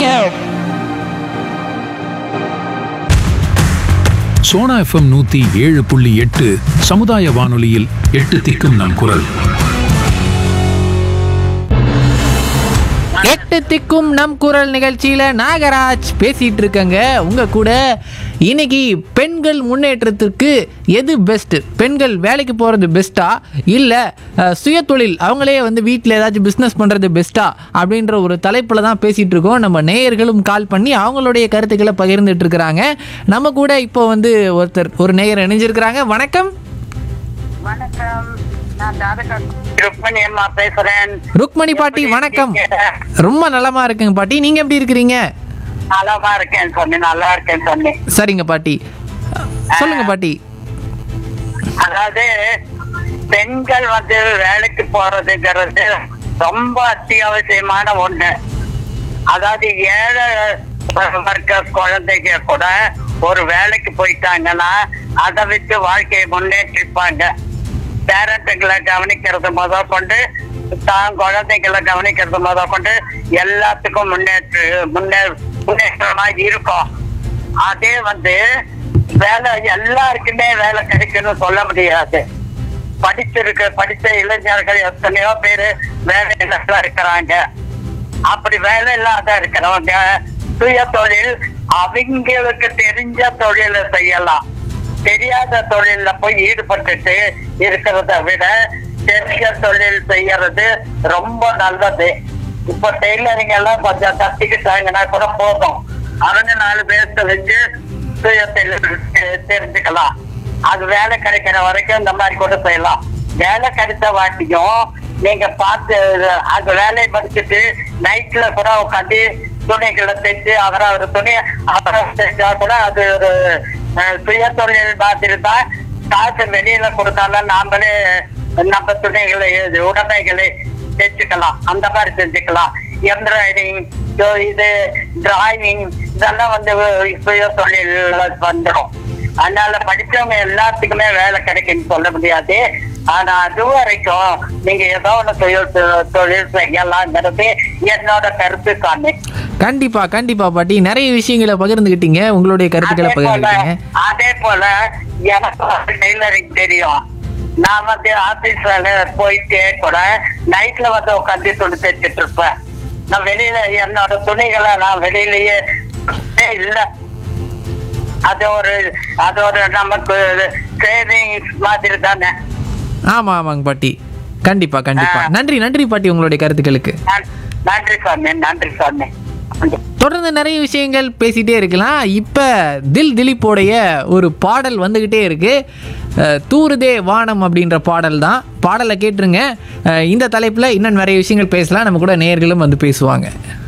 Sona FM நூத்தி ஏழு புள்ளி எட்டு சமுதாய வானொலியில் எட்டு திக்கும் நம் குரல் எட்டு திக்கும் நம் குரல் நிகழ்ச்சியில் நாகராஜ் பேசிட்டு இருக்கங்க உங்க கூட இன்னைக்கு பெண்கள் முன்னேற்றத்திற்கு எது பெஸ்ட் பெண்கள் வேலைக்கு போகிறது பெஸ்ட்டா இல்லை சுயதொழில் அவங்களே வந்து வீட்டில் ஏதாச்சும் பிஸ்னஸ் பண்ணுறது பெஸ்ட்டா அப்படின்ற ஒரு தலைப்பில் தான் பேசிகிட்டு இருக்கோம் நம்ம நேயர்களும் கால் பண்ணி அவங்களுடைய கருத்துக்களை பகிர்ந்துட்டு இருக்கிறாங்க நம்ம கூட இப்போ வந்து ஒருத்தர் ஒரு நேயர் இணைஞ்சிருக்கிறாங்க வணக்கம் வணக்கம் நான் தாரகா ருக்மணி அம்மா பேசுறேன் ருக்மணி பாட்டி வணக்கம் ரொம்ப நலமா இருக்குங்க பாட்டி நீங்கள் எப்படி இருக்கிறீங்க நலமா இருக்கேன் சொன்னி நல்லா இருக்கேன் சொன்னி சரிங்க பாட்டி சொல்லுங்க பாட்டி அதாவது பெண்கள் வந்து வேலைக்கு போறதுங்கிறது ரொம்ப அத்தியாவசியமான ஒண்ணு அதாவது ஏழை வர்க்க குழந்தைங்க கூட ஒரு வேலைக்கு போயிட்டாங்கன்னா அதை வச்சு வாழ்க்கையை முன்னேற்றிப்பாங்க பேரண்ட்டுகளை கவனிக்கிறது முத கொண்டு தான் குழந்தைகளை கவனிக்கிறது முத கொண்டு எல்லாத்துக்கும் முன்னேற்று முன்னே முன்னேற்றமா இருக்கும் அதே வந்து வேலை எல்லாருக்குமே வேலை கிடைக்கும்னு சொல்ல முடியாது படிச்சிருக்க படித்த இளைஞர்கள் எத்தனையோ பேரு வேலை இல்லாத இருக்கிறாங்க அப்படி வேலை இல்லாத இருக்கிறவங்க சுய தொழில் அவங்களுக்கு தெரிஞ்ச தொழிலை செய்யலாம் தெரியாத தொழில்ல போய் ஈடுபட்டுட்டு இருக்கிறத விட தெரிஞ்ச தொழில் செய்யறது ரொம்ப நல்லது இப்ப டெய்லரிங் எல்லாம் கொஞ்சம் கத்துக்கிட்டாங்கன்னா கூட போதும் அவங்க நாலு பேர்த்த வச்சு சுய தொழில் தெ- தெரிஞ்சுக்கலாம் அது வேலை கிடைக்கிற வரைக்கும் இந்த மாதிரி கூட செய்யலாம் வேலை கிடைச்ச வாட்டியும் நீங்க பார்த்து அந்த வேலையை படிச்சுட்டு நைட்ல கூட உட்காந்து துணிகளை தைச்சு அவரை ஒரு துணி அவரை செஞ்சா கூட அது ஒரு அஹ், சுய தொழில் மாதிரி தான் காசு வெளியில கொடுத்தாலும் நாமளே நம்ம துணிகளை இது உடைமைகளை தைச்சுக்கலாம் அந்த மாதிரி செஞ்சுக்கலாம் எம்ப்ராய்டிங் இது டிராயிங் இதெல்லாம் வந்து சுய தொழில் வந்துடும் அதனால படிச்சவங்க எல்லாத்துக்குமே வேலை கிடைக்குன்னு சொல்ல முடியாது ஆனா அது வரைக்கும் நீங்க ஏதோ ஒண்ணு தொழில் தொழில் செய்யலாங்கிறது என்னோட கருத்து சாமி கண்டிப்பா கண்டிப்பா பாட்டி நிறைய விஷயங்களை பகிர்ந்துக்கிட்டீங்க உங்களுடைய கருத்துக்களை அதே போல பகிர்ந்துக்கிட்டீங்க அதே போல எனக்கு டெய்லரிங் தெரியும் நான் வந்து ஆபீஸ்ல போயிட்டே கூட நைட்ல வந்து உட்காந்து துணி தைச்சிட்டு இருப்பேன் நான் வெளியில என்னோட துணிகளை நான் வெளியிலயே இல்ல அது ஒரு அது ஒரு நமக்கு சேவிங்ஸ் மாதிரி தானே ஆமா ஆமாங்க பாட்டி கண்டிப்பா கண்டிப்பா ஆ. நன்றி நன்றி பாட்டி உங்களுடைய கருத்துக்களுக்கு நன்- நன்றி சாமி நன்றி சாமி தொடர்ந்து நிறைய விஷயங்கள் பேசிட்டே இருக்கலாம் இப்போ தில் திலீப்போடைய ஒரு பாடல் வந்துக்கிட்டே இருக்கு அஹ், தூறுதே வானம் அப்படின்ற பாடல் தான் பாடலை கேட்டுருங்க அஹ், இந்த தலைப்பில் இன்னும் நிறைய விஷயங்கள் பேசலாம் நம்ம கூட நேயர்களும் வந்து பேசுவாங்க